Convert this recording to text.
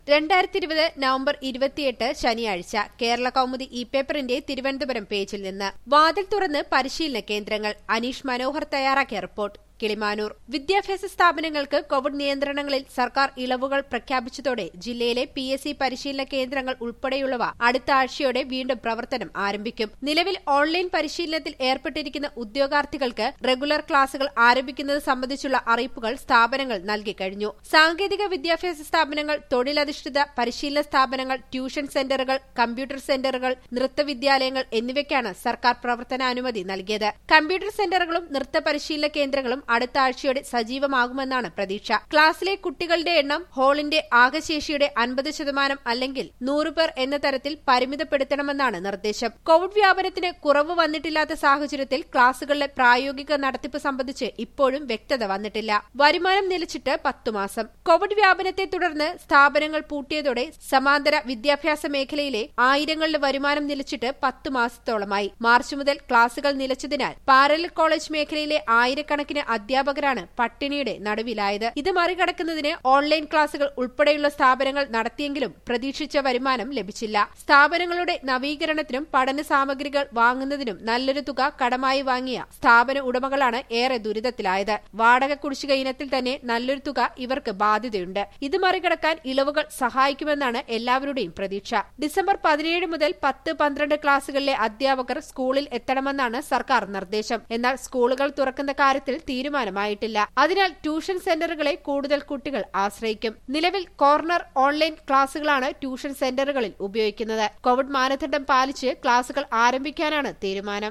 രണ്ടായിരത്തി ഇരുപത് നവംബർ ഇരുപത്തിയെട്ട് ശനിയാഴ്ച കേരള കൗമുദി ഇ പേപ്പറിന്റെ തിരുവനന്തപുരം പേജിൽ നിന്ന് വാതിൽ തുറന്ന് പരിശീലന കേന്ദ്രങ്ങൾ അനീഷ് മനോഹർ തയ്യാറാക്കിയ റിപ്പോർട്ട് കിളിമാനൂർ വിദ്യാഭ്യാസ സ്ഥാപനങ്ങൾക്ക് കോവിഡ് നിയന്ത്രണങ്ങളിൽ സർക്കാർ ഇളവുകൾ പ്രഖ്യാപിച്ചതോടെ ജില്ലയിലെ പി എസ് സി പരിശീലന കേന്ദ്രങ്ങൾ ഉൾപ്പെടെയുള്ളവ അടുത്ത ആഴ്ചയോടെ വീണ്ടും പ്രവർത്തനം ആരംഭിക്കും നിലവിൽ ഓൺലൈൻ പരിശീലനത്തിൽ ഏർപ്പെട്ടിരിക്കുന്ന ഉദ്യോഗാർത്ഥികൾക്ക് റെഗുലർ ക്ലാസുകൾ ആരംഭിക്കുന്നത് സംബന്ധിച്ചുള്ള അറിയിപ്പുകൾ സ്ഥാപനങ്ങൾ നൽകിക്കഴിഞ്ഞു സാങ്കേതിക വിദ്യാഭ്യാസ സ്ഥാപനങ്ങൾ തൊഴിലധിഷ്ഠിത പരിശീലന സ്ഥാപനങ്ങൾ ട്യൂഷൻ സെന്ററുകൾ കമ്പ്യൂട്ടർ സെന്ററുകൾ നൃത്തവിദ്യാലയങ്ങൾ എന്നിവയ്ക്കാണ് സർക്കാർ പ്രവർത്തനാനുമതി നൽകിയത് കമ്പ്യൂട്ടർ സെന്ററുകളും നൃത്ത പരിശീലന കേന്ദ്രങ്ങളും അടുത്ത ആഴ്ചയോടെ സജീവമാകുമെന്നാണ് പ്രതീക്ഷ ക്ലാസ്സിലെ കുട്ടികളുടെ എണ്ണം ഹാളിന്റെ ആകശേഷിയുടെ അൻപത് ശതമാനം അല്ലെങ്കിൽ നൂറ് പേർ എന്ന തരത്തിൽ പരിമിതപ്പെടുത്തണമെന്നാണ് നിർദ്ദേശം കോവിഡ് വ്യാപനത്തിന് കുറവ് വന്നിട്ടില്ലാത്ത സാഹചര്യത്തിൽ ക്ലാസുകളിലെ പ്രായോഗിക നടത്തിപ്പ് സംബന്ധിച്ച് ഇപ്പോഴും വ്യക്തത വന്നിട്ടില്ല വരുമാനം നിലച്ചിട്ട് പത്തു മാസം കോവിഡ് വ്യാപനത്തെ തുടർന്ന് സ്ഥാപനങ്ങൾ പൂട്ടിയതോടെ സമാന്തര വിദ്യാഭ്യാസ മേഖലയിലെ ആയിരങ്ങളുടെ വരുമാനം നിലച്ചിട്ട് പത്തു മാസത്തോളമായി മാർച്ച് മുതൽ ക്ലാസുകൾ നിലച്ചതിനാൽ പാരലൽ കോളേജ് മേഖലയിലെ ആയിരക്കണക്കിന് അധ്യാപകരാണ് പട്ടിണിയുടെ നടുവിലായത് ഇത് മറികടക്കുന്നതിന് ഓൺലൈൻ ക്ലാസുകൾ ഉൾപ്പെടെയുള്ള സ്ഥാപനങ്ങൾ നടത്തിയെങ്കിലും പ്രതീക്ഷിച്ച വരുമാനം ലഭിച്ചില്ല സ്ഥാപനങ്ങളുടെ നവീകരണത്തിനും പഠന സാമഗ്രികൾ വാങ്ങുന്നതിനും നല്ലൊരു തുക കടമായി വാങ്ങിയ സ്ഥാപന ഉടമകളാണ് ഏറെ ദുരിതത്തിലായത് വാടക കുടിശ്ശിക ഇനത്തിൽ തന്നെ നല്ലൊരു തുക ഇവർക്ക് ബാധ്യതയുണ്ട് ഇത് മറികടക്കാൻ ഇളവുകൾ സഹായിക്കുമെന്നാണ് എല്ലാവരുടെയും പ്രതീക്ഷ ഡിസംബർ പതിനേഴ് മുതൽ പത്ത് പന്ത്രണ്ട് ക്ലാസുകളിലെ അധ്യാപകർ സ്കൂളിൽ എത്തണമെന്നാണ് സർക്കാർ നിർദ്ദേശം എന്നാൽ സ്കൂളുകൾ തുറക്കുന്ന കാര്യത്തിൽ തീരുമാനമായിട്ടില്ല അതിനാൽ ട്യൂഷൻ സെന്ററുകളെ കൂടുതൽ കുട്ടികൾ ആശ്രയിക്കും നിലവിൽ കോർണർ ഓൺലൈൻ ക്ലാസുകളാണ് ട്യൂഷൻ സെന്ററുകളിൽ ഉപയോഗിക്കുന്നത് കോവിഡ് മാനദണ്ഡം പാലിച്ച് ക്ലാസുകൾ ആരംഭിക്കാനാണ് തീരുമാനം